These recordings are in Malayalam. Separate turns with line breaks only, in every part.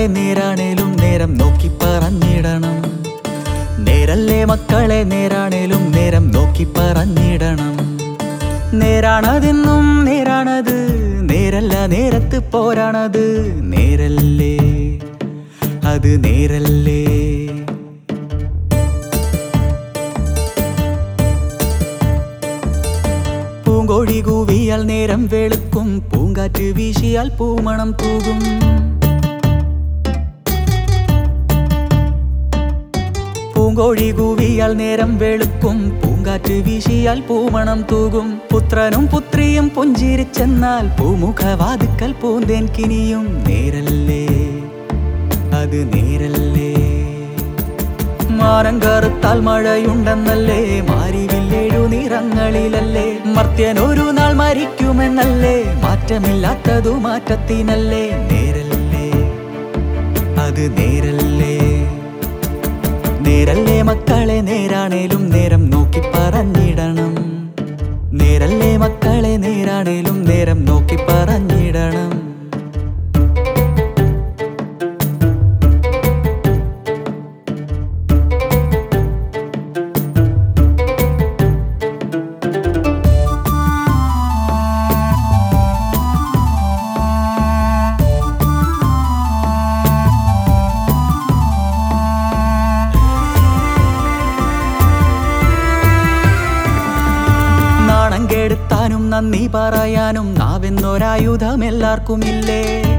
നേരാണേലും നേരം നോക്കി പറഞ്ഞിടണം നേരല്ലേ മക്കളെ നേരാണേലും നേരം നോക്കി പറഞ്ഞിടണം നേരാണതെന്നും നേരാണത് നേരല്ല നേരത്ത് പോരാണത് നേരല്ലേ അത് നേരല്ലേ പൂങ്കോഴി കൂവിയാൽ നേരം വെളുക്കും പൂങ്കാറ്റ് വീശിയാൽ പൂമണം തൂകും പൂങ്കോഴി കൂവിയാൽ നേരം വെളുക്കും പൂങ്കാറ്റ് വീശിയാൽ പൂമണം തൂകും പുത്രനും പുത്രിയും പുഞ്ചിരിച്ചെന്നാൽ പൂമുഖവാതുക്കൽ പൂന്തേൻ കിനിയും നേരല്ലേ അത് നേരല്ലേ മാനം കറുത്താൽ മഴയുണ്ടെന്നല്ലേ മാരിവില്ലേഴു നിറങ്ങളിലല്ലേ മർത്യൻ ഒരു നാൾ മരിക്കുമെന്നല്ലേ മാറ്റമില്ലാത്തതു മാറ്റത്തിനല്ലേ നേരല്ലേ അത് നേരല്ലേ നേരല്ലേ മക്കളെ നേരാണേലും നേരം നോക്കി പറഞ്ഞിടണം നേരല്ലേ മക്കളെ നേരാണേലും നേരം നോക്കി പറഞ്ഞിടണം നാണം കെടുത്താനും നന്ദി പറയാനും നാവെന്നൊരായുധം എല്ലാവർക്കുമില്ലേ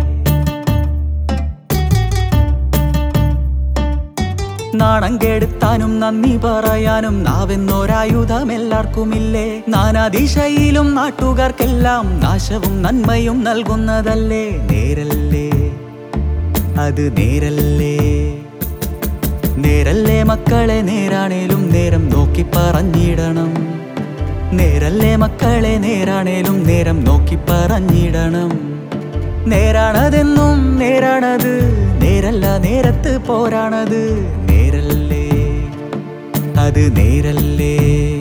നാണം കെടുത്താനും നന്ദി പറയാനും നാവെന്നൊരായുധം എല്ലാവർക്കുമില്ലേ നാനാദിശയിലും നാട്ടുകാർക്കെല്ലാം നാശവും നന്മയും നൽകുന്നതല്ലേ നേരല്ലേ അത് നേരല്ലേ നേരല്ലേ മക്കളെ നേരാണേലും നേരം നോക്കി പറഞ്ഞിടണം നേരല്ലേ മക്കളെ നേരാണേലും നേരം നോക്കി പറഞ്ഞിടണം നേരാണതെന്നും നേരാണത് നേരല്ല നേരത്ത് പോരാണത് നേരല്ലേ അത് നേരല്ലേ